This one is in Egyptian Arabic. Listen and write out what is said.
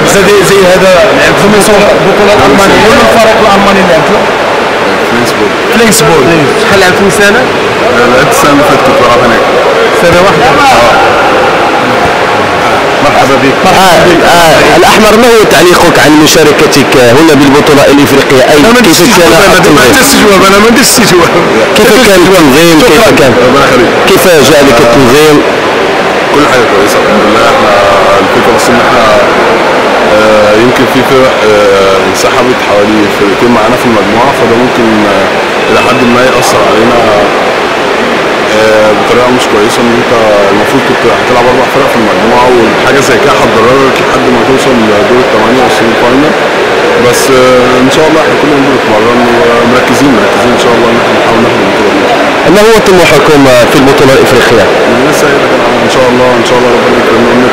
زي زي هذا لعب في بطولة ألمانية ولا الفريق الألماني اللي لعبته؟ فلينسبورغ فلينسبورغ شحال لعبت من سنة؟ لعبت السنه اللي فاتت كنت بلعب هناك سنة واحدة مرحبا بك آه آه الأحمر ما هو تعليقك عن مشاركتك هنا بالبطولة الإفريقية أي انا ما كيف نديرش كان استجواب انا ما التنظيم نديرش استجواب انا ما نديرش استجواب كيف كان التنظيم كيف كان ربنا يخليك كيف جاء لك التنظيم كل حاجه كويسه الحمد لله احنا الفكره بس ان احنا آه، يمكن في فرق آه، انسحبت حوالي فرقتين معانا في المجموعه فده ممكن آه، الى حد ما ياثر علينا آه، بطريقه مش كويسه ان انت المفروض كنت هتلعب اربع فرق في المجموعه وحاجه زي كده هتضررك لحد ما توصل لدور الثمانيه والسيمي فاينل بس آه، ان شاء الله احنا كلنا بنتمرن ومركزين مركزين ان شاء الله ان احنا نحاول ناخد البطوله دي ما هو طموحكم في البطولة الإفريقية لسه قايل لك أنا ان شاء الله ان شاء الله ربنا يكرمنا